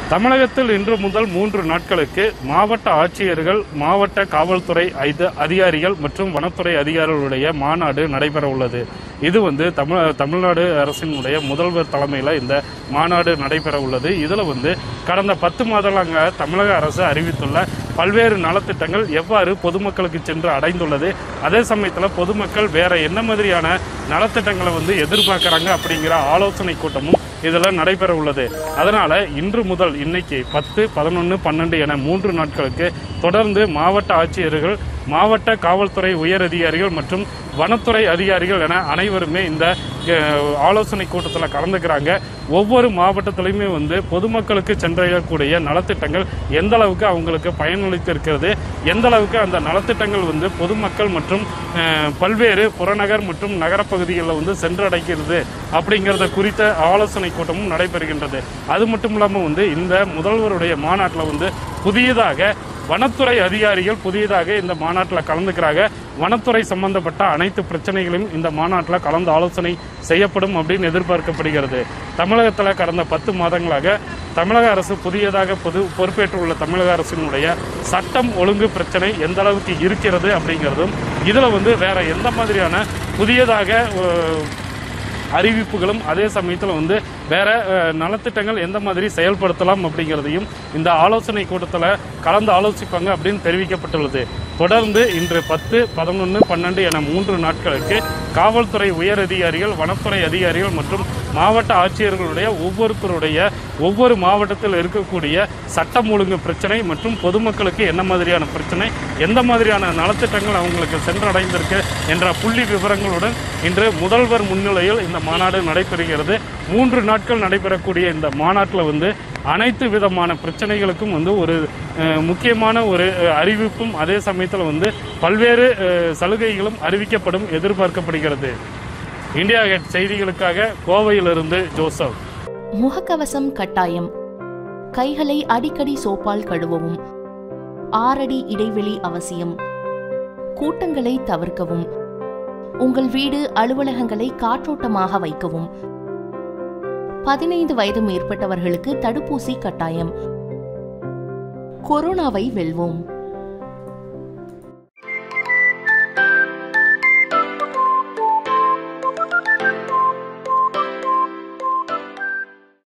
தமிழகத்தில் இன்று முதல் மூன்று நாட்களுக்கு மாவட்ட ஆட்சியர்கள் மாவட்ட காவல்துறை ஐத- அதிகாரிகள் மற்றும் வனத்துறை அதிகாரிகளுடைய மாநாடு நடைபெற உள்ளது இது வந்து தமிழ் தமிழ்நாடு அரசினுடைய முதல்வர் தலைமையில் இந்த மாநாடு நடைபெற உள்ளது இதில் வந்து கடந்த பத்து மாதங்களாக தமிழக அரசு அறிவித்துள்ள பல்வேறு நலத்திட்டங்கள் எவ்வாறு பொதுமக்களுக்கு சென்று அடைந்துள்ளது அதே சமயத்தில் பொதுமக்கள் வேற என்ன மாதிரியான நலத்திட்டங்களை வந்து எதிர்பார்க்கறாங்க அப்படிங்கிற ஆலோசனை கூட்டமும் இதில் நடைபெற உள்ளது அதனால இன்று முதல் இன்னைக்கு பத்து பதினொன்று பன்னெண்டு என மூன்று நாட்களுக்கு தொடர்ந்து மாவட்ட ஆட்சியர்கள் மாவட்ட காவல்துறை உயர் அதிகாரிகள் மற்றும் வனத்துறை அதிகாரிகள் என அனைவருமே இந்த அஹ், ஆலோசனை கூட்டத்தில் கலந்துக்கிறாங்க ஒவ்வொரு மாவட்டத்திலையுமே வந்து பொதுமக்களுக்கு சென்றடையக்கூடிய நலத்திட்டங்கள் எந்த அளவுக்கு அவங்களுக்கு பயனளித்திருக்கிறது எந்த அளவுக்கு அந்த நலத்திட்டங்கள் வந்து பொதுமக்கள் மற்றும் அஹ், பல்வேறு புறநகர் மற்றும் நகரப்பகுதிகளில் வந்து சென்றடைக்கிறது அப்படிங்கிறத குறித்த ஆலோசனை கூட்டமும் நடைபெறுகின்றது அது மட்டும் இல்லாமல் வந்து இந்த முதல்வருடைய மாநாட்டில் வந்து புதியதாக வனத்துறை அதிகாரிகள் புதியதாக இந்த மாநாட்டில் கலந்துக்கிறாங்க வனத்துறை சம்பந்தப்பட்ட அனைத்து பிரச்சனைகளையும் இந்த மாநாட்டில் கலந்து ஆலோசனை செய்யப்படும் அப்படின்னு எதிர்பார்க்கப்படுகிறது தமிழகத்தில் கடந்த பத்து மாதங்களாக தமிழக அரசு புதியதாக பொது பொறுப்பேற்றுள்ள தமிழக அரசினுடைய சட்டம் ஒழுங்கு பிரச்சனை எந்த அளவுக்கு இருக்கிறது அப்படிங்கிறதும் இதில் வந்து வேற எந்த மாதிரியான புதியதாக அஹ், அறிவிப்புகளும் அதே சமயத்தில் வந்து வேற அஹ், நலத்திட்டங்கள் எந்த மாதிரி செயல்படுத்தலாம் அப்படிங்கிறதையும் இந்த ஆலோசனை கூட்டத்தில் கலந்து ஆலோசிப்பாங்க அப்படின்னு தெரிவிக்கப்பட்டுள்ளது தொடர்ந்து இன்று பத்து பதினொன்று பன்னெண்டு என மூன்று நாட்களுக்கு காவல்துறை உயர் அதிகாரிகள் வனத்துறை அதிகாரிகள் மற்றும் மாவட்ட ஆட்சியர்களுடைய ஒவ்வொருத்தருடைய ஒவ்வொரு மாவட்டத்தில் இருக்கக்கூடிய சட்டம் ஒழுங்கு பிரச்சனை மற்றும் பொதுமக்களுக்கு என்ன மாதிரியான பிரச்சனை எந்த மாதிரியான நலத்திட்டங்கள் அவங்களுக்கு சென்றடைந்திருக்கு என்ற புள்ளி விவரங்களுடன் இன்று முதல்வர் முன்னிலையில் இந்த மாநாடு நடைபெறுகிறது மூன்று நாட்கள் நடைபெறக்கூடிய இந்த மாநாட்டில் வந்து அனைத்து விதமான பிரச்சனைகளுக்கும் வந்து ஒரு அஹ், முக்கியமான ஒரு அஹ், அறிவிப்பும் அதே சமயத்தில் வந்து பல்வேறு அஹ், சலுகைகளும் அறிவிக்கப்படும் எதிர்பார்க்கப்படுகிறது இந்தியா கேட் செய்திகளுக்காக கோவையிலிருந்து ஜோசப் முகக்கவசம் கட்டாயம் கைகளை அடிக்கடி சோப்பால் கழுவவும் ஆறடி இடைவெளி அவசியம் கூட்டங்களை தவிர்க்கவும் உங்கள் வீடு அலுவலகங்களை காற்றோட்டமாக வைக்கவும் பதினைந்து வயது மேற்பட்டவர்களுக்கு தடுப்பூசி கட்டாயம் கொரோனாவை வெல்வோம்